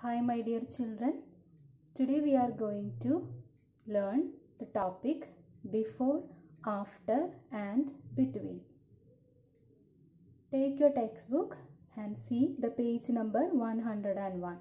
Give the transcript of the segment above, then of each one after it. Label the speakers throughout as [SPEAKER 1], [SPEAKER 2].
[SPEAKER 1] Hi, my dear children. Today we are going to learn the topic before, after, and between. Take your textbook and see the page number 101.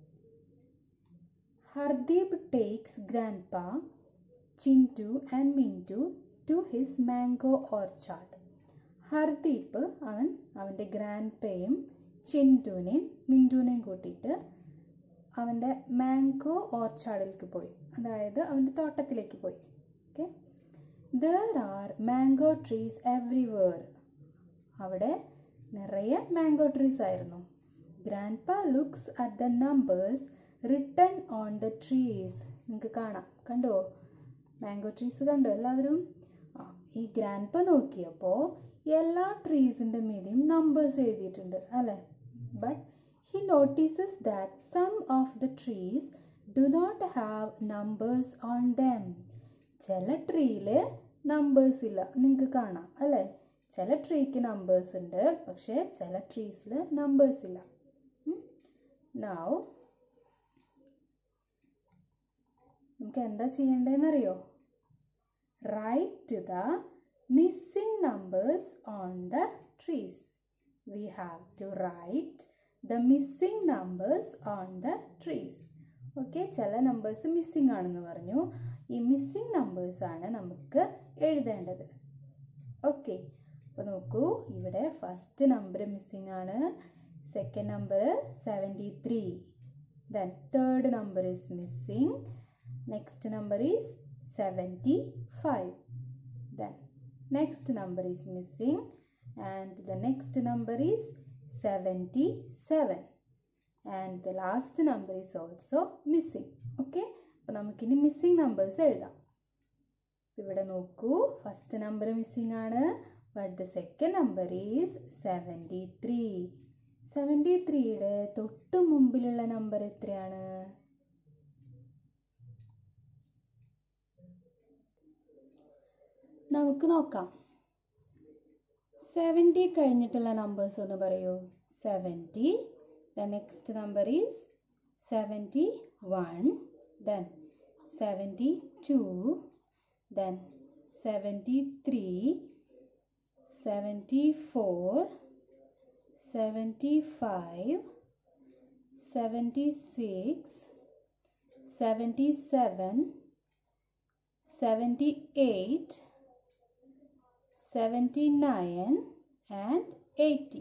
[SPEAKER 1] Hardeep takes Grandpa, Chintu, and Mintu to his mango orchard. ഹർദീപ്പ് അവൻ അവൻ്റെ grand പേയും ചിൻറ്റുവിനെയും മിൻറ്റുവിനെയും കൂട്ടിയിട്ട് അവൻ്റെ mango ഓർച്ചാർഡിലേക്ക് പോയി അതായത് അവൻ്റെ തോട്ടത്തിലേക്ക് പോയി okay there are mango trees everywhere അവിടെ നിറയെ മാംഗോ ട്രീസ് ആയിരുന്നു grandpa looks at the numbers written on the trees നിങ്ങൾക്ക് കാണാം കണ്ടോ മാംഗോ ട്രീസ് കണ്ടോ എല്ലാവരും ആ ഈ ഗ്രാൻഡ് പ നോക്കിയപ്പോൾ എല്ലാ ട്രീസിൻ്റെ മീതെയും നമ്പേഴ്സ് എഴുതിയിട്ടുണ്ട് അല്ലേ but he notices that some of the trees do not have numbers on them ചില ട്രീയിൽ നമ്പേഴ്സ് ഇല്ല നിങ്ങൾക്ക് കാണാം അല്ലേ ചില ട്രീക്ക് നമ്പേഴ്സ് ഉണ്ട് പക്ഷേ ചില ട്രീസിൽ നമ്പേഴ്സ് ഇല്ല നൗ നമുക്ക് എന്താ ചെയ്യേണ്ടതെന്നറിയോ write the missing numbers on the trees. We have to write the missing numbers on the trees. Okay ചില നമ്പേഴ്സ് മിസ്സിംഗ് ആണെന്ന് പറഞ്ഞു ഈ മിസ്സിംഗ് നമ്പേഴ്സ് ആണ് നമുക്ക് എഴുതേണ്ടത് ഓക്കെ അപ്പോൾ നോക്കൂ ഇവിടെ ഫസ്റ്റ് നമ്പർ മിസ്സിംഗ് ആണ് second number seventy three then third number is missing next number is seventy five then next number is missing and the next number is 77 and the last number is also missing okay അപ്പോൾ നമുക്കിനി missing numbers എഴുതാം ഇവിടെ നോക്കൂ first number missing ആണ് but the second number is seventy three seventy ത്രീയുടെ തൊട്ട് മുമ്പിലുള്ള number എത്രയാണ് നമുക്ക് നോക്കാം സെവൻറ്റി കഴിഞ്ഞിട്ടുള്ള നമ്പേഴ്സ് ഒന്ന് പറയൂ seventy the next number is seventy one then seventy two then seventy three seventy four seventy five seventy six seventy seven seventy eight 79 and 80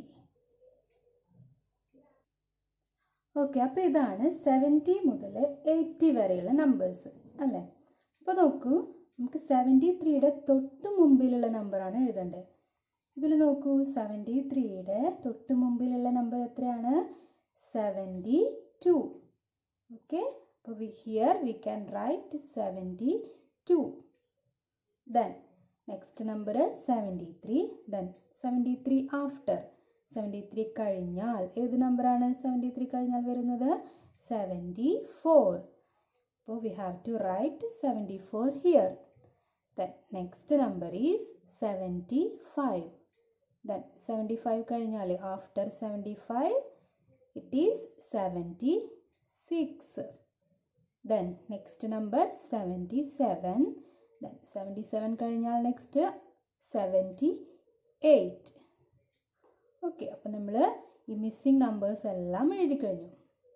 [SPEAKER 1] okay അപ്പോൾ ഇതാണ് സെവൻറ്റി മുതൽ എയ്റ്റി വരെയുള്ള നമ്പേഴ്സ് അല്ലേ അപ്പോൾ നോക്കൂ നമുക്ക് സെവൻറ്റി ത്രീയുടെ തൊട്ട് മുമ്പിലുള്ള നമ്പറാണ് എഴുതേണ്ടത് ഇതിൽ നോക്കൂ സെവൻറ്റി ത്രീയുടെ തൊട്ട് മുമ്പിലുള്ള നമ്പർ എത്രയാണ് സെവൻറ്റി ടു ഓക്കെ അപ്പോൾ we here we can write seventy two then next number seventy three then seventy three after seventy three കഴിഞ്ഞാൽ ഏത് നമ്പറാണ് സെവൻറ്റി ത്രീ കഴിഞ്ഞാൽ വരുന്നത് സെവൻറ്റി ഫോർ അപ്പോൾ we have to write seventy four here then next number is seventy five then seventy five കഴിഞ്ഞാൽ after seventy five it is seventy six then next number seventy seven then seventy seven കഴിഞ്ഞാൽ next seventy eight okay അപ്പോൾ നമ്മൾ ഈ missing numbers എല്ലാം എഴുതി കഴിഞ്ഞു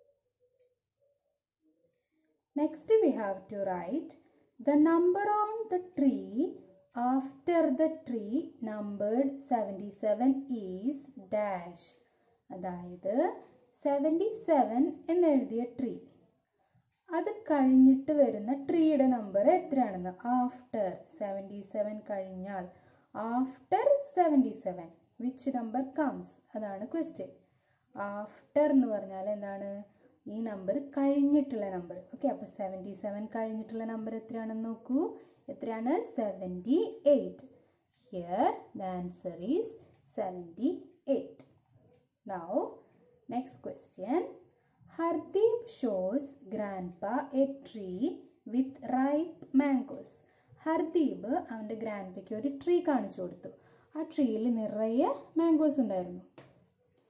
[SPEAKER 1] next we have to write the number on the tree after the tree numbered seventy seven is dash അതായത് seventy seven എന്നെഴുതിയ tree അത് കഴിഞ്ഞിട്ട് വരുന്ന ട്രീയുടെ നമ്പർ എത്രയാണെന്ന് ആഫ്റ്റർ സെവൻറ്റി സെവൻ കഴിഞ്ഞാൽ after seventy seven which number comes അതാണ് question after എന്ന് പറഞ്ഞാൽ എന്താണ് ഈ നമ്പർ കഴിഞ്ഞിട്ടുള്ള നമ്പർ ഓക്കെ അപ്പോൾ സെവൻറ്റി സെവൻ കഴിഞ്ഞിട്ടുള്ള നമ്പർ എത്രയാണെന്ന് നോക്കൂ എത്രയാണ് seventy eight here the answer is seventy eight now next question Hardeep shows grandpa a tree with ripe mangoes Hardeep അവൻ്റെ ഗ്രാൻഡ്പയ്ക്ക് ഒരു ട്രീ കാണിച്ചു കൊടുത്തു ആ ട്രീയിൽ നിറയെ മാംഗോസ് ഉണ്ടായിരുന്നു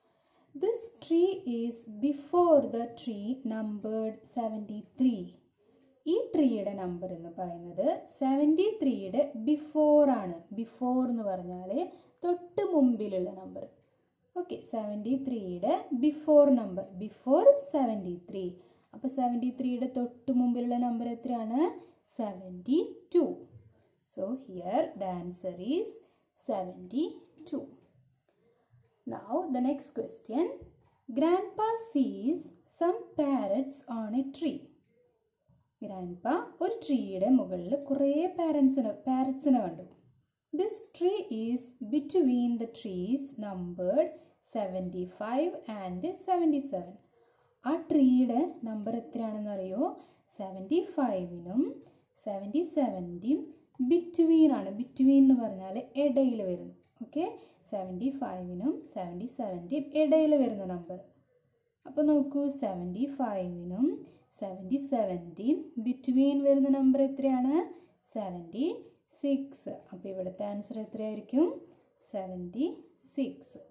[SPEAKER 1] this tree is before the tree numbered seventy three ഈ ട്രീയുടെ നമ്പർ എന്ന് പറയുന്നത് സെവൻറ്റി ത്രീയുടെ ബിഫോർ ആണ് ബിഫോർ എന്ന് പറഞ്ഞാൽ തൊട്ട് മുമ്പിലുള്ള നമ്പർ ഓക്കെ സെവൻറ്റി ത്രീയുടെ before number before seventy three അപ്പോൾ സെവൻറ്റി ത്രീയുടെ തൊട്ട് മുമ്പിലുള്ള നമ്പർ എത്രയാണ് seventy two so here the answer is seventy two Now the next question. Grandpa sees some parrots on a tree. Grandpa ഒരു ട്രീയുടെ മുകളിൽ കുറേ പാരൻസിനെ പാരറ്റ്സിനെ കണ്ടു this tree is between the trees numbered seventy five and seventy seven ആ ട്രീയുടെ number എത്രയാണെന്ന് അറിയോ സെവൻറ്റി ഫൈവിനും സെവൻറ്റി സെവൻറ്റിയും ബിറ്റ്വീൻ ആണ് ബിറ്റ്വീൻ എന്ന് പറഞ്ഞാൽ ഇടയിൽ വരുന്നു ഓക്കെ സെവൻറ്റി ഫൈവിനും സെവൻറ്റി സെവൻറ്റിയും ഇടയിൽ വരുന്ന നമ്പർ അപ്പോൾ നോക്കൂ സെവൻറ്റി ഫൈവിനും സെവൻറ്റി സെവൻറ്റിയും ബിറ്റ്വീൻ വരുന്ന നമ്പർ എത്രയാണ് സെവൻറ്റി സിക്സ് അപ്പോൾ ഇവിടുത്തെ ആൻസർ എത്രയായിരിക്കും സെവൻറ്റി സിക്സ്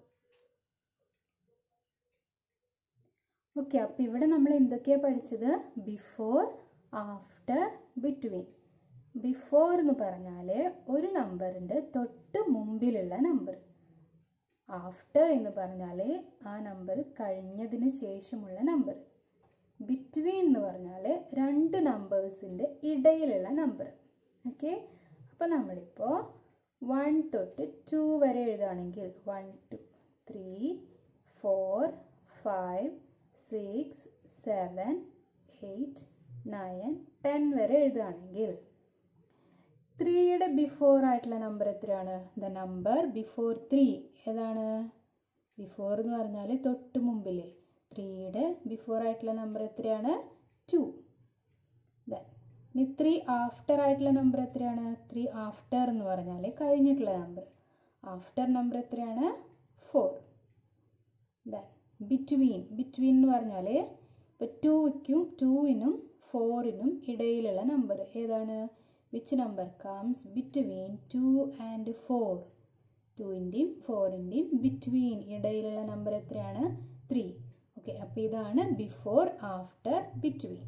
[SPEAKER 1] ഓക്കെ അപ്പോൾ ഇവിടെ നമ്മൾ എന്തൊക്കെയാണ് പഠിച്ചത് ബിഫോർ ആഫ്റ്റർ ബിറ്റ്വീൻ ബിഫോർ എന്ന് പറഞ്ഞാൽ ഒരു നമ്പറിൻ്റെ തൊട്ട് മുമ്പിലുള്ള നമ്പർ ആഫ്റ്റർ എന്ന് പറഞ്ഞാൽ ആ നമ്പർ കഴിഞ്ഞതിന് ശേഷമുള്ള നമ്പർ ബിറ്റ്വീൻ എന്ന് പറഞ്ഞാൽ രണ്ട് നമ്പേഴ്സിൻ്റെ ഇടയിലുള്ള നമ്പർ ഓക്കെ അപ്പോൾ നമ്മളിപ്പോൾ വൺ തൊട്ട് ടു വരെ എഴുതുകയാണെങ്കിൽ one two three four five six seven eight nine ten വരെ എഴുതുകയാണെങ്കിൽ ത്രീയുടെ ബിഫോർ ആയിട്ടുള്ള നമ്പർ എത്രയാണ് ദ നമ്പർ ബിഫോർ ത്രീ ഏതാണ് ബിഫോർ എന്ന് പറഞ്ഞാൽ തൊട്ട് മുമ്പിൽ ത്രീയുടെ ബിഫോർ ആയിട്ടുള്ള നമ്പർ എത്രയാണ് ടു ദെൻ ഇനി ത്രീ ആഫ്റ്റർ ആയിട്ടുള്ള നമ്പർ എത്രയാണ് ത്രീ ആഫ്റ്റർ എന്ന് പറഞ്ഞാൽ കഴിഞ്ഞിട്ടുള്ള നമ്പർ ആഫ്റ്റർ നമ്പർ എത്രയാണ് ഫോർ ദെൻ ബിറ്റ്വീൻ ബിറ്റ്വീൻ എന്ന് പറഞ്ഞാൽ ഇപ്പോൾ ടൂയ്ക്കും ടൂവിനും ഫോറിനും ഇടയിലുള്ള നമ്പർ ഏതാണ് which number comes between two and four ടുവിൻ്റെയും ഫോറിൻ്റെയും ബിറ്റ്വീൻ ഇടയിലുള്ള നമ്പർ എത്രയാണ് ത്രീ ഓക്കെ അപ്പോൾ ഇതാണ് before after between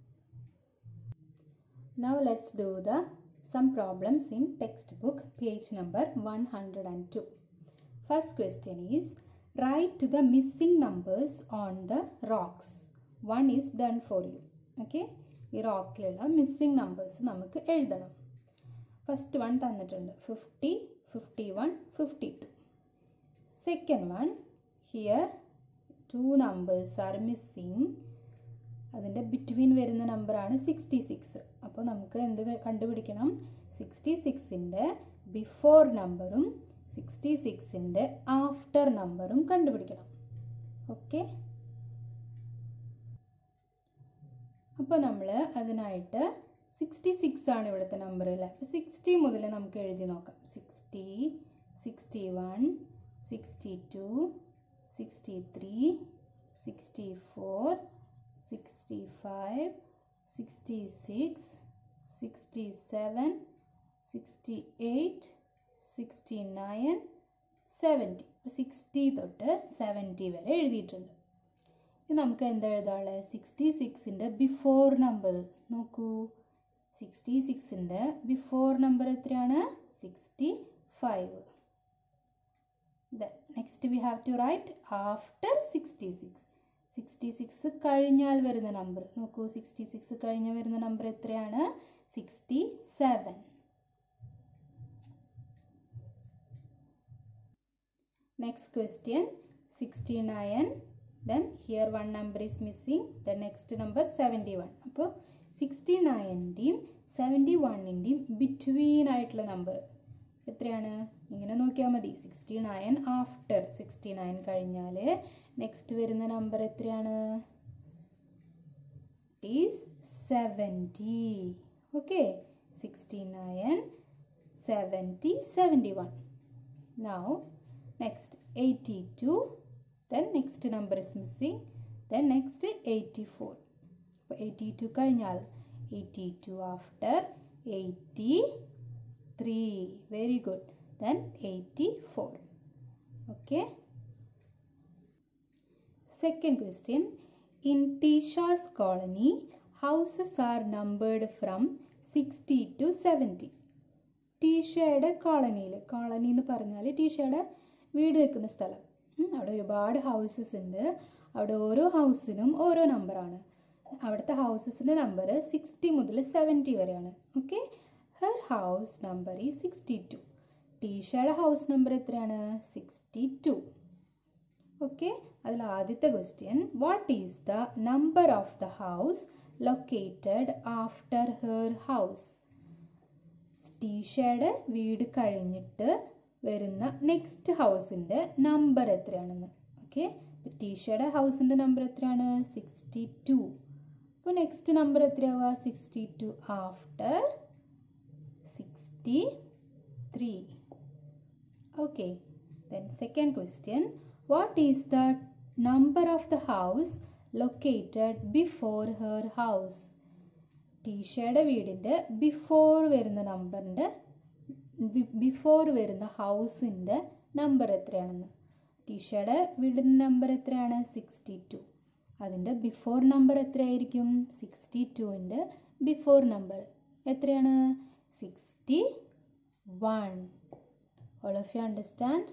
[SPEAKER 1] Now let's do the some problems in textbook page number 102. First question is write the missing numbers on the rocks. One is done for you. Okay? ഈ റോക്കിലുള്ള missing numbers നമുക്ക് എഴുതണം first one തന്നിട്ടുണ്ട് fifty fifty one fifty two second one here two numbers are missing അതിൻ്റെ between വരുന്ന നമ്പറാണ് sixty six അപ്പോൾ നമുക്ക് എന്ത് കണ്ടുപിടിക്കണം സിക്സ്റ്റി സിക്സിൻ്റെ ബിഫോർ നമ്പറും സിക്സ്റ്റി സിക്സിൻ്റെ ആഫ്റ്റർ നമ്പറും കണ്ടുപിടിക്കണം ഓക്കെ അപ്പോൾ നമ്മൾ അതിനായിട്ട് സിക്സ്റ്റി സിക്സ് ആണ് ഇവിടുത്തെ നമ്പർ അല്ലേ അപ്പോൾ സിക്സ്റ്റി മുതൽ നമുക്ക് എഴുതി നോക്കാം sixty sixty one sixty two sixty three sixty four sixty five sixty six sixty seven sixty eight sixty nine seventy sixty തൊട്ട് സെവൻറ്റി വരെ എഴുതിയിട്ടുണ്ട് ഇത് നമുക്ക് എന്താ എഴുതാനുള്ളത് സിക്സ്റ്റി സിക്സിൻ്റെ ബിഫോർ നമ്പർ നോക്കൂ സിക്സ്റ്റി സിക്സിൻ്റെ ബിഫോർ നമ്പർ എത്രയാണ് sixty five next we have to write after sixty six sixty six കഴിഞ്ഞാൽ വരുന്ന നമ്പർ നോക്കൂ സിക്സ്റ്റി സിക്സ് കഴിഞ്ഞ് വരുന്ന നമ്പർ എത്രയാണ് sixty seven next question sixty nine then here one number is missing the next number seventy one അപ്പോൾ sixty നയൻ്റെയും seventy വണ്ണിൻ്റെയും between ആയിട്ടുള്ള നമ്പർ എത്രയാണ് ഇങ്ങനെ നോക്കിയാൽ മതി sixty nine after sixty nine കഴിഞ്ഞാൽ നെക്സ്റ്റ് വരുന്ന നമ്പർ എത്രയാണ് is seventy okay sixty nine seventy seventy one now next eighty two then next number is missing then next 84 അപ്പോൾ 82 കഴിഞ്ഞാൽ 82 after 83 very good then 84 okay second question in Tisha's colony houses are numbered from sixty two seventy ടീഷയുടെ കോളനിയിൽ colony എന്ന് പറഞ്ഞാൽ ടീഷയുടെ വീട് വെക്കുന്ന സ്ഥലം ഉം, അവിടെ ഒരുപാട് ഹൗസസ് ഉണ്ട് അവിടെ ഓരോ ഹൗസിനും ഓരോ നമ്പറാണ് അവിടുത്തെ ഹൗസസിൻ്റെ നമ്പർ സിക്സ്റ്റി മുതൽ സെവൻറ്റി വരെയാണ് ഓക്കെ ഹെർ ഹൗസ് നമ്പർ ഈ സിക്സ്റ്റി ടു ടീഷയുടെ ഹൗസ് നമ്പർ എത്രയാണ് സിക്സ്റ്റി ടു ഓക്കെ അതിൽ ആദ്യത്തെ question what is the number of the house located after her house ടീഷയുടെ വീട് കഴിഞ്ഞിട്ട് വരുന്ന നെക്സ്റ്റ് ഹൗസിൻ്റെ നമ്പർ എത്രയാണെന്ന് ഓക്കെ ടീഷയുടെ ഹൗസിൻ്റെ നമ്പർ എത്രയാണ് സിക്സ്റ്റി ടു അപ്പോൾ നെക്സ്റ്റ് നമ്പർ എത്രയാവുക sixty two after sixty three okay then second question what is the number of the house located before her house ടീഷയുടെ വീടിൻ്റെ ബിഫോർ വരുന്ന നമ്പറിൻ്റെ ബിഫോർ വരുന്ന ഹൗസിൻ്റെ നമ്പർ എത്രയാണെന്ന് ടീഷയുടെ വീടിൻ്റെ നമ്പർ എത്രയാണ് സിക്സ്റ്റി ടു അതിൻ്റെ ബിഫോർ നമ്പർ എത്രയായിരിക്കും സിക്സ്റ്റി ടുവിൻ്റെ ബിഫോർ നമ്പർ എത്രയാണ് sixty one all of you understand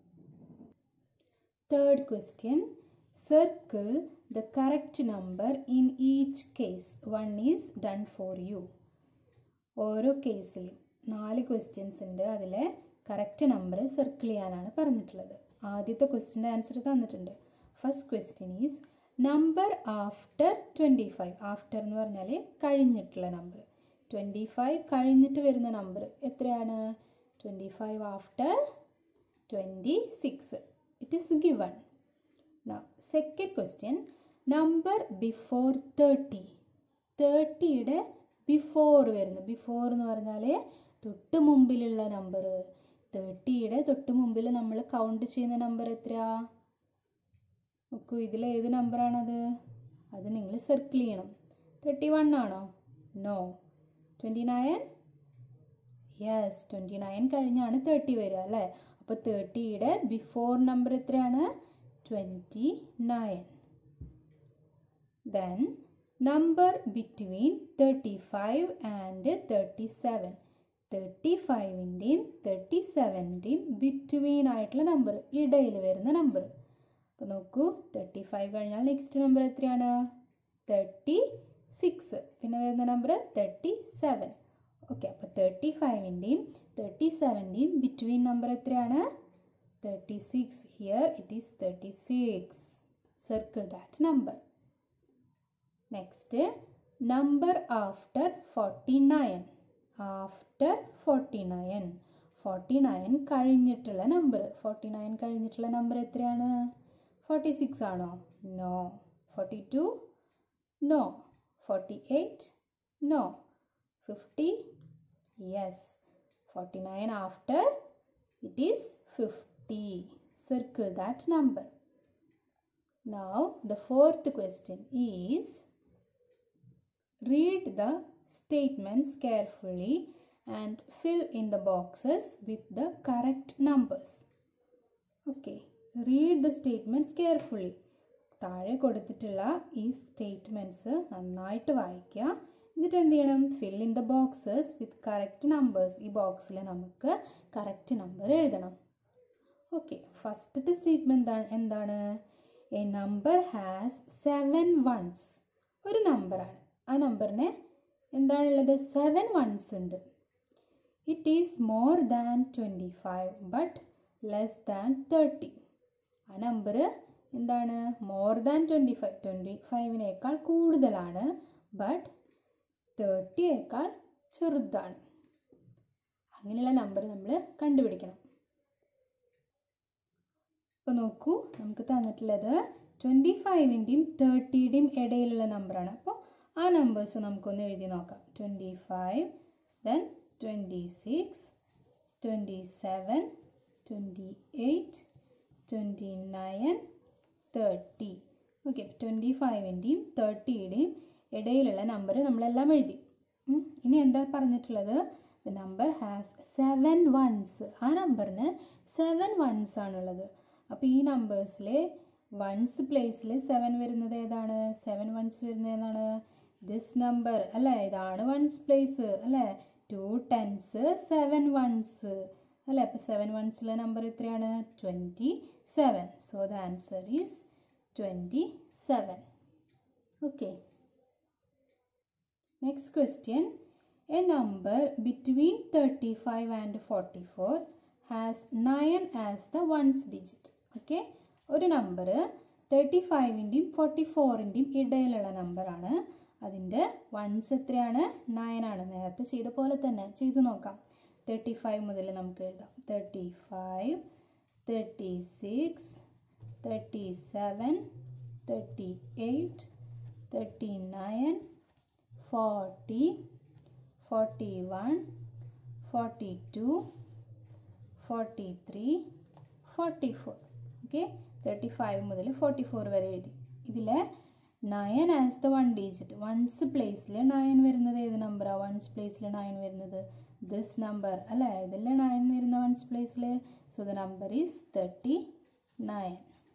[SPEAKER 1] third question circle the correct number in each case one is done for you ഓരോ കേസിലും നാല് ക്വസ്റ്റ്യൻസ് ഉണ്ട് അതിലെ കറക്റ്റ് നമ്പർ സർക്കിൾ ചെയ്യാനാണ് പറഞ്ഞിട്ടുള്ളത് ആദ്യത്തെ ക്വസ്റ്റ്യൻ്റെ ആൻസർ തന്നിട്ടുണ്ട് first question is number after twenty five after എന്ന് പറഞ്ഞാൽ കഴിഞ്ഞിട്ടുള്ള നമ്പർ ട്വൻറ്റി ഫൈവ് കഴിഞ്ഞിട്ട് വരുന്ന നമ്പർ എത്രയാണ് twenty five after twenty six it is given second question number before thirty തേർട്ടിയുടെ ബിഫോർ വരുന്നു ബിഫോർ എന്ന് പറഞ്ഞാൽ തൊട്ട് മുമ്പിലുള്ള നമ്പർ തേർട്ടിയുടെ തൊട്ട് മുമ്പിൽ നമ്മൾ കൗണ്ട് ചെയ്യുന്ന നമ്പർ എത്രയാ നോക്കൂ ഇതിൽ ഏത് നമ്പറാണത് അത് നിങ്ങൾ സർക്കിൾ ചെയ്യണം തേർട്ടി വൺ ആണോ no twenty nine yes twenty nine കഴിഞ്ഞാണ് തേർട്ടി വരിക അല്ലേ അപ്പോൾ തേർട്ടിയുടെ ബിഫോർ നമ്പർ എത്രയാണ് twenty nine then number between thirty five and thirty seven thirty ഫൈവിൻ്റെയും തേർട്ടി സെവൻ്റെയും ബിറ്റ്വീൻ ആയിട്ടുള്ള നമ്പർ ഇടയിൽ വരുന്ന നമ്പർ അപ്പോൾ നോക്കൂ തേർട്ടി ഫൈവ് കഴിഞ്ഞാൽ നെക്സ്റ്റ് നമ്പർ എത്രയാണ് തേർട്ടി സിക്സ് പിന്നെ വരുന്ന നമ്പർ തേർട്ടി സെവൻ ഓക്കെ അപ്പോൾ തേർട്ടി ഫൈവിൻ്റെയും തേർട്ടി സെവൻ്റെയും ബിറ്റ്വീൻ നമ്പർ എത്രയാണ് thirty six here it is thirty six circle that number next number after forty nine after forty nine forty nine കഴിഞ്ഞിട്ടുള്ള number forty nine കഴിഞ്ഞിട്ടുള്ള number എത്രയാണ് forty six ആണോ no forty two no forty eight no fifty yes forty nine after it is fifty circle that number Now, the fourth question is read the statements carefully and fill in the boxes with the correct numbers. Okay, read the statements carefully. താഴെ കൊടുത്തിട്ടുള്ള ഈ statements നന്നായിട്ട് വായിക്കുക എന്നിട്ട് എന്ത് ചെയ്യണം fill in the boxes with correct numbers ഈ ബോക്സിൽ നമുക്ക് കറക്റ്റ് നമ്പർ എഴുതണം ഓക്കെ ഫസ്റ്റത്തെ സ്റ്റേറ്റ്മെൻറ്റ് എന്താണ് a number has seven ones ഒരു നമ്പറാണ് ആ നമ്പറിന് എന്താണുള്ളത് സെവൻ വൺസ് ഉണ്ട് it is more than twenty five but less than thirty ആ നമ്പർ എന്താണ് more than twenty five twenty ഫൈവിനേക്കാൾ കൂടുതലാണ് ബട്ട് തേർട്ടിയേക്കാൾ ചെറുതാണ് അങ്ങനെയുള്ള നമ്പർ നമ്മൾ കണ്ടുപിടിക്കണം അപ്പോൾ നോക്കൂ നമുക്ക് തന്നിട്ടുള്ളത് ട്വൻറ്റി ഫൈവിൻ്റെയും തേർട്ടിയുടെയും ഇടയിലുള്ള നമ്പറാണ് അപ്പോൾ ആ നമ്പേഴ്സ് നമുക്കൊന്ന് എഴുതി നോക്കാം twenty five then twenty six twenty seven twenty eight twenty nine thirty okay twenty ഫൈവിൻ്റെയും തേർട്ടിയുടെയും ഇടയിലുള്ള നമ്പർ നമ്മളെല്ലാം എഴുതി ഉം. ഇനി എന്താ പറഞ്ഞിട്ടുള്ളത് the number has seven ones ആ നമ്പറിന് സെവൻ വൺസ് ആണുള്ളത് അപ്പോൾ ഈ നമ്പേഴ്സിലെ വൺസ് പ്ലേസിൽ സെവൻ വരുന്നത് ഏതാണ് സെവൻ വൺസ് വരുന്നത് ഏതാണ് ദിസ് നമ്പർ അല്ലേ ഇതാണ് വൺസ് പ്ലേസ് അല്ലേ ടു ടെൻസ് സെവൻ വൺസ് അല്ലേ അപ്പോൾ സെവൻ വൺസിലെ നമ്പർ എത്രയാണ് twenty seven so the answer is twenty seven okay next question a number between thirty five and forty four has nine as the ones digit okay ഒരു number thirty ഫൈവിൻ്റെയും forty ഫോറിൻ്റെയും ഇടയിലുള്ള നമ്പറാണ് അതിൻ്റെ once എത്രയാണ് nine ആണ് നേരത്തെ ചെയ്ത പോലെ തന്നെ ചെയ്തു നോക്കാം തേർട്ടി ഫൈവ് മുതൽ നമുക്ക് എഴുതാം thirty five thirty six thirty seven thirty eight thirty nine forty forty one forty two forty three forty four okay thirty five മുതൽ ഫോർട്ടി ഫോർ വരെ എഴുതി ഇതിൽ nine as the one digit ones പ്ലേസിൽ nine വരുന്നത് ഏത് നമ്പറാണ് once പ്ലേസിൽ nine വരുന്നത് ദിസ് നമ്പർ അല്ലേ ഇതിലെ നയൻ വരുന്ന വൺസ് പ്ലേസിൽ so the number is thirty nine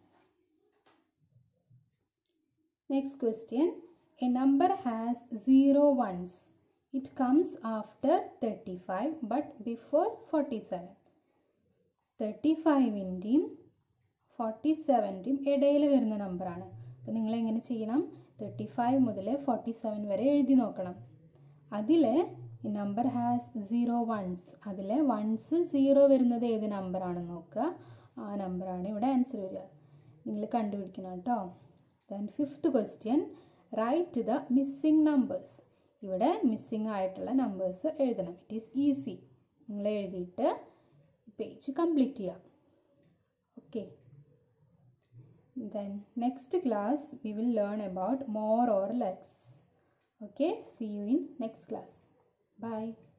[SPEAKER 1] next question a number has zero ones it comes after thirty five but before forty seven thirty ഫൈവിൻ്റെയും ഫോർട്ടി സെവൻ്റെയും ഇടയിൽ വരുന്ന നമ്പറാണ് അപ്പോൾ നിങ്ങൾ എങ്ങനെ ചെയ്യണം തേർട്ടി ഫൈവ് മുതൽ ഫോർട്ടി സെവൻ വരെ എഴുതി നോക്കണം അതിൽ നമ്പർ ഹാസ് സീറോ വൺസ് അതിൽ വൺസ് സീറോ വരുന്നത് ഏത് നമ്പറാണെന്ന് നോക്കുക ആ നമ്പറാണ് ഇവിടെ ആൻസർ വരിക നിങ്ങൾ കണ്ടുപിടിക്കണം കേട്ടോ then fifth question write the missing numbers ഇവിടെ മിസ്സിംഗ് ആയിട്ടുള്ള നമ്പേഴ്സ് എഴുതണം ഇറ്റ് ഈസ് ഈസി നിങ്ങൾ എഴുതിയിട്ട് പേജ് കംപ്ലീറ്റ് ചെയ്യാം okay then next class we will learn about more or less okay see you in next class bye